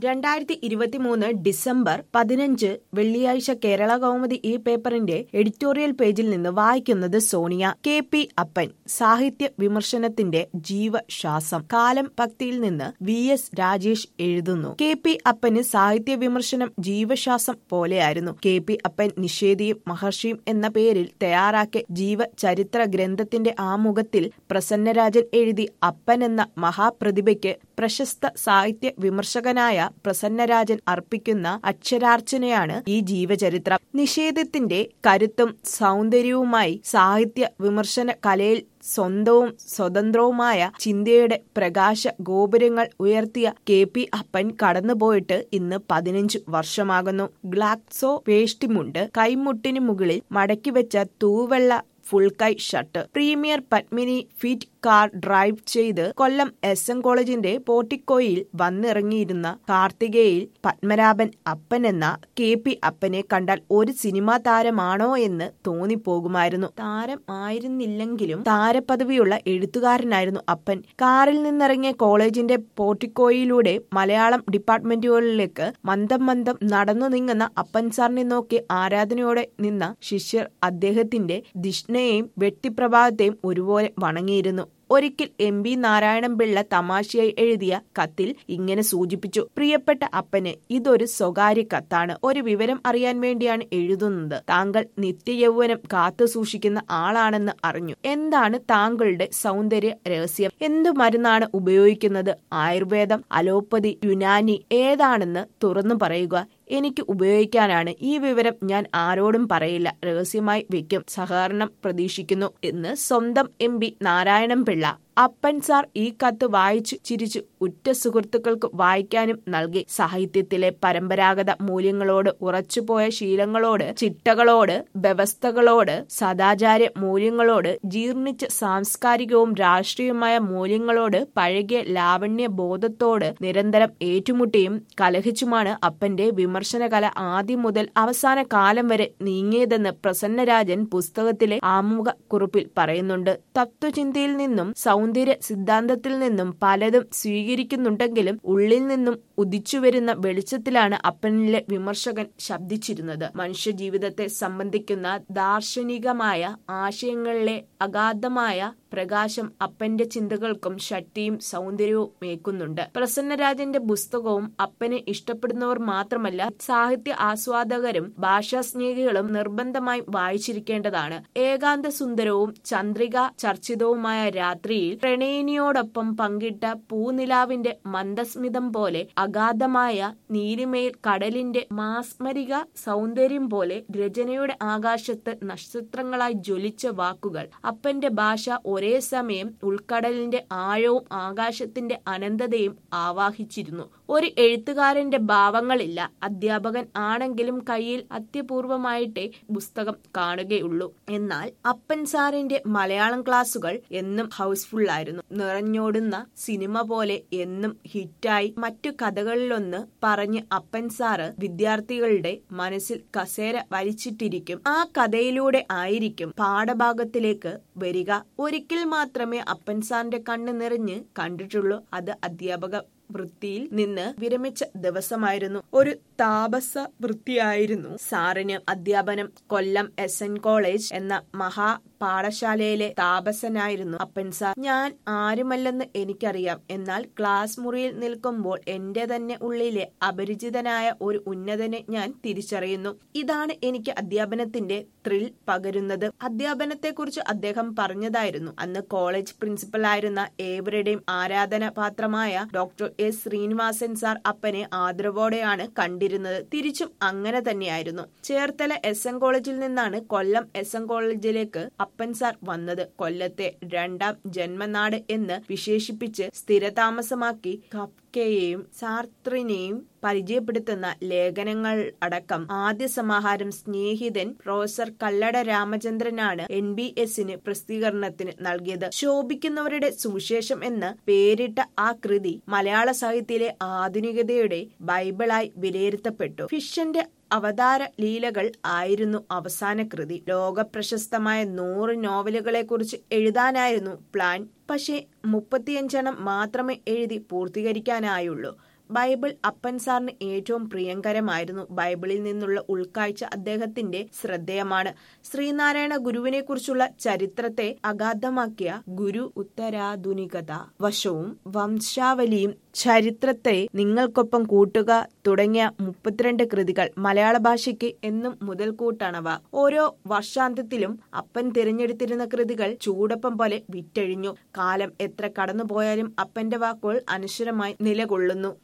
രണ്ടായിരത്തി ഇരുപത്തിമൂന്ന് ഡിസംബർ പതിനഞ്ച് വെള്ളിയാഴ്ച കേരള കൗമുദി ഈ പേപ്പറിന്റെ എഡിറ്റോറിയൽ പേജിൽ നിന്ന് വായിക്കുന്നത് സോണിയ കെ പി അപ്പൻ സാഹിത്യ വിമർശനത്തിന്റെ ജീവശ്വാസം കാലം ഭക്തിയിൽ നിന്ന് വി എസ് രാജേഷ് എഴുതുന്നു കെ പി അപ്പന് സാഹിത്യ വിമർശനം ജീവശ്വാസം പോലെയായിരുന്നു കെ പി അപ്പൻ നിഷേധിയും മഹർഷിയും എന്ന പേരിൽ തയ്യാറാക്കിയ ജീവചരിത്ര ഗ്രന്ഥത്തിന്റെ ആമുഖത്തിൽ പ്രസന്നരാജൻ എഴുതി അപ്പൻ എന്ന മഹാപ്രതിഭയ്ക്ക് പ്രശസ്ത സാഹിത്യ വിമർശകനായ പ്രസന്നരാജൻ അർപ്പിക്കുന്ന അക്ഷരാർച്ചനയാണ് ഈ ജീവചരിത്രം നിഷേധത്തിന്റെ കരുത്തും സൗന്ദര്യവുമായി സാഹിത്യ വിമർശന കലയിൽ സ്വന്തവും സ്വതന്ത്രവുമായ ചിന്തയുടെ പ്രകാശ ഗോപുരങ്ങൾ ഉയർത്തിയ കെ പി അപ്പൻ കടന്നുപോയിട്ട് ഇന്ന് പതിനഞ്ചു വർഷമാകുന്നു ഗ്ലാക്സോ വേഷ്ടിമുണ്ട് കൈമുട്ടിനു മുകളിൽ മടക്കിവെച്ച തൂവെള്ള ഫുൾ കൈ shirt premier Padmini fit car drive ചെയ്ത് കൊല്ലം എസ് എൻ കോളേജിന്റെ പോർട്ടിക്കോയിൽ വന്നിറങ്ങിയിരുന്ന കാർത്തികയിൽ പത്മനാഭൻ അപ്പൻ എന്ന കെ പി അപ്പനെ കണ്ടാൽ ഒരു സിനിമാ താരമാണോ എന്ന് തോന്നിപ്പോകുമായിരുന്നു താരം ആയിരുന്നില്ലെങ്കിലും താരപദവിയുള്ള എഴുത്തുകാരനായിരുന്നു അപ്പൻ കാറിൽ നിന്നിറങ്ങിയ കോളേജിന്റെ പോർട്ടിക്കോയിലൂടെ മലയാളം ഡിപ്പാർട്ട്മെന്റുകളിലേക്ക് മന്ദം മന്ദം നടന്നു നീങ്ങുന്ന അപ്പൻ സാറിനെ നോക്കി ആരാധനയോടെ നിന്ന ശിഷ്യർ അദ്ദേഹത്തിന്റെ ദിഷ്ണയെയും വ്യക്തിപ്രഭാവത്തെയും ഒരുപോലെ വണങ്ങിയിരുന്നു ഒരിക്കൽ എം ബി നാരായണൻപിള്ള തമാശയായി എഴുതിയ കത്തിൽ ഇങ്ങനെ സൂചിപ്പിച്ചു പ്രിയപ്പെട്ട അപ്പന് ഇതൊരു സ്വകാര്യ കത്താണ് ഒരു വിവരം അറിയാൻ വേണ്ടിയാണ് എഴുതുന്നത് താങ്കൾ നിത്യയൗവനം കാത്തു സൂക്ഷിക്കുന്ന ആളാണെന്ന് അറിഞ്ഞു എന്താണ് താങ്കളുടെ സൗന്ദര്യ രഹസ്യം എന്തു മരുന്നാണ് ഉപയോഗിക്കുന്നത് ആയുർവേദം അലോപ്പതി യുനാനി ഏതാണെന്ന് തുറന്നു പറയുക എനിക്ക് ഉപയോഗിക്കാനാണ് ഈ വിവരം ഞാൻ ആരോടും പറയില്ല രഹസ്യമായി വെക്കും സഹകരണം പ്രതീക്ഷിക്കുന്നു എന്ന് സ്വന്തം എം പി നാരായണൻ പിള്ള അപ്പൻ സാർ ഈ കത്ത് വായിച്ചു ചിരിച്ചു ഉറ്റ സുഹൃത്തുക്കൾക്ക് വായിക്കാനും നൽകി സാഹിത്യത്തിലെ പരമ്പരാഗത മൂല്യങ്ങളോട് ഉറച്ചുപോയ ശീലങ്ങളോട് ചിട്ടകളോട് വ്യവസ്ഥകളോട് സദാചാര മൂല്യങ്ങളോട് ജീർണിച്ച സാംസ്കാരികവും രാഷ്ട്രീയമായ മൂല്യങ്ങളോട് പഴകിയ ലാവണ്യ ബോധത്തോട് നിരന്തരം ഏറ്റുമുട്ടിയും കലഹിച്ചുമാണ് അപ്പന്റെ വിമർശന കല ആദ്യം മുതൽ അവസാന കാലം വരെ നീങ്ങിയതെന്ന് പ്രസന്നരാജൻ പുസ്തകത്തിലെ ആമുഖ കുറിപ്പിൽ പറയുന്നുണ്ട് തത്വചിന്തയിൽ നിന്നും സൗന്ദര്യ സിദ്ധാന്തത്തിൽ നിന്നും പലതും സ്വീകരിക്കുന്നുണ്ടെങ്കിലും ഉള്ളിൽ നിന്നും ഉദിച്ചുവരുന്ന വെളിച്ചത്തിലാണ് അപ്പനിലെ വിമർശകൻ ശബ്ദിച്ചിരുന്നത് മനുഷ്യജീവിതത്തെ സംബന്ധിക്കുന്ന ദാർശനികമായ ആശയങ്ങളിലെ അഗാധമായ പ്രകാശം അപ്പന്റെ ചിന്തകൾക്കും ശക്തിയും സൗന്ദര്യവും മേക്കുന്നുണ്ട് പ്രസന്നരാജന്റെ പുസ്തകവും അപ്പനെ ഇഷ്ടപ്പെടുന്നവർ മാത്രമല്ല സാഹിത്യ ആസ്വാദകരും ഭാഷാസ്നേഹികളും നിർബന്ധമായി വായിച്ചിരിക്കേണ്ടതാണ് ഏകാന്ത സുന്ദരവും ചന്ദ്രിക ചർച്ചിതവുമായ രാത്രിയിൽ പ്രണയിനിയോടൊപ്പം പങ്കിട്ട പൂനിലാവിന്റെ മന്ദസ്മിതം പോലെ അഗാധമായ നീലിമയിൽ കടലിന്റെ മാസ്മരിക സൗന്ദര്യം പോലെ രചനയുടെ ആകാശത്ത് നക്ഷത്രങ്ങളായി ജ്വലിച്ച വാക്കുകൾ അപ്പന്റെ ഭാഷ ഒരേ സമയം ഉൾക്കടലിന്റെ ആഴവും ആകാശത്തിന്റെ അനന്തതയും ആവാഹിച്ചിരുന്നു ഒരു എഴുത്തുകാരന്റെ ഭാവങ്ങളില്ല അധ്യാപകൻ ആണെങ്കിലും കയ്യിൽ അത്യപൂർവമായിട്ടേ പുസ്തകം കാണുകയുള്ളൂ എന്നാൽ അപ്പൻ സാറിന്റെ മലയാളം ക്ലാസുകൾ എന്നും ഹൗസ്ഫുൾ ആയിരുന്നു നിറഞ്ഞോടുന്ന സിനിമ പോലെ എന്നും ഹിറ്റായി മറ്റു കഥകളിലൊന്ന് പറഞ്ഞ് അപ്പൻ സാറ് വിദ്യാർത്ഥികളുടെ മനസ്സിൽ കസേര വലിച്ചിട്ടിരിക്കും ആ കഥയിലൂടെ ആയിരിക്കും പാഠഭാഗത്തിലേക്ക് വരിക ഒരിക്കൽ മാത്രമേ അപ്പൻ സാറിന്റെ കണ്ണ് നിറഞ്ഞ് കണ്ടിട്ടുള്ളൂ അത് അധ്യാപക വൃത്തിയിൽ നിന്ന് വിരമിച്ച ദിവസമായിരുന്നു ഒരു താപസ വൃത്തിയായിരുന്നു സാറിന് അധ്യാപനം കൊല്ലം എസ് എൻ കോളേജ് എന്ന മഹാ പാഠശാലയിലെ താപസനായിരുന്നു അപ്പൻ സാർ ഞാൻ ആരുമല്ലെന്ന് എനിക്കറിയാം എന്നാൽ ക്ലാസ് മുറിയിൽ നിൽക്കുമ്പോൾ എന്റെ തന്നെ ഉള്ളിലെ അപരിചിതനായ ഒരു ഉന്നതനെ ഞാൻ തിരിച്ചറിയുന്നു ഇതാണ് എനിക്ക് അധ്യാപനത്തിന്റെ ത്രിൽ പകരുന്നത് അധ്യാപനത്തെക്കുറിച്ച് അദ്ദേഹം പറഞ്ഞതായിരുന്നു അന്ന് കോളേജ് പ്രിൻസിപ്പൽ ആയിരുന്ന ഏവരുടെയും ആരാധന പാത്രമായ ഡോക്ടർ എസ് ശ്രീനിവാസൻ സാർ അപ്പനെ ആദരവോടെയാണ് കണ്ടിരുന്നത് തിരിച്ചും അങ്ങനെ തന്നെയായിരുന്നു ചേർത്തല എസ് എൻ കോളേജിൽ നിന്നാണ് കൊല്ലം എസ് എൻ കോളേജിലേക്ക് അപ്പൻ സാർ വന്നത് കൊല്ലത്തെ രണ്ടാം ജന്മനാട് എന്ന് വിശേഷിപ്പിച്ച് സ്ഥിരതാമസമാക്കി കഫ്കയെയും സാർത്രിനെയും പരിചയപ്പെടുത്തുന്ന ലേഖനങ്ങൾ അടക്കം ആദ്യ സമാഹാരം സ്നേഹിതൻ പ്രൊഫസർ കല്ലട രാമചന്ദ്രനാണ് എൻ ബി എസിന് പ്രസിദ്ധീകരണത്തിന് നൽകിയത് ശോഭിക്കുന്നവരുടെ സുവിശേഷം എന്ന് പേരിട്ട ആ കൃതി മലയാള സാഹിത്യത്തിലെ ആധുനികതയുടെ ബൈബിളായി വിലയിരുത്തപ്പെട്ടു ഫിഷന്റെ അവതാര ലീലകൾ ആയിരുന്നു അവസാന കൃതി ലോകപ്രശസ്തമായ നൂറ് നോവലുകളെക്കുറിച്ച് എഴുതാനായിരുന്നു പ്ലാൻ പക്ഷേ മുപ്പത്തിയഞ്ചെണ്ണം മാത്രമേ എഴുതി പൂർത്തീകരിക്കാനായുള്ളൂ ബൈബിൾ അപ്പൻ സാറിന് ഏറ്റവും പ്രിയങ്കരമായിരുന്നു ബൈബിളിൽ നിന്നുള്ള ഉൾക്കാഴ്ച അദ്ദേഹത്തിന്റെ ശ്രദ്ധേയമാണ് ശ്രീനാരായണ ഗുരുവിനെക്കുറിച്ചുള്ള ചരിത്രത്തെ അഗാധമാക്കിയ ഗുരു ഉത്തരാധുനികത വശവും വംശാവലിയും ചരിത്രത്തെ നിങ്ങൾക്കൊപ്പം കൂട്ടുക തുടങ്ങിയ മുപ്പത്തിരണ്ട് കൃതികൾ മലയാള ഭാഷയ്ക്ക് എന്നും മുതൽക്കൂട്ടാണവ ഓരോ വർഷാന്ത്യത്തിലും അപ്പൻ തിരഞ്ഞെടുത്തിരുന്ന കൃതികൾ ചൂടപ്പം പോലെ വിറ്റഴിഞ്ഞു കാലം എത്ര കടന്നുപോയാലും അപ്പന്റെ വാക്കുകൾ അനശ്വരമായി നിലകൊള്ളുന്നു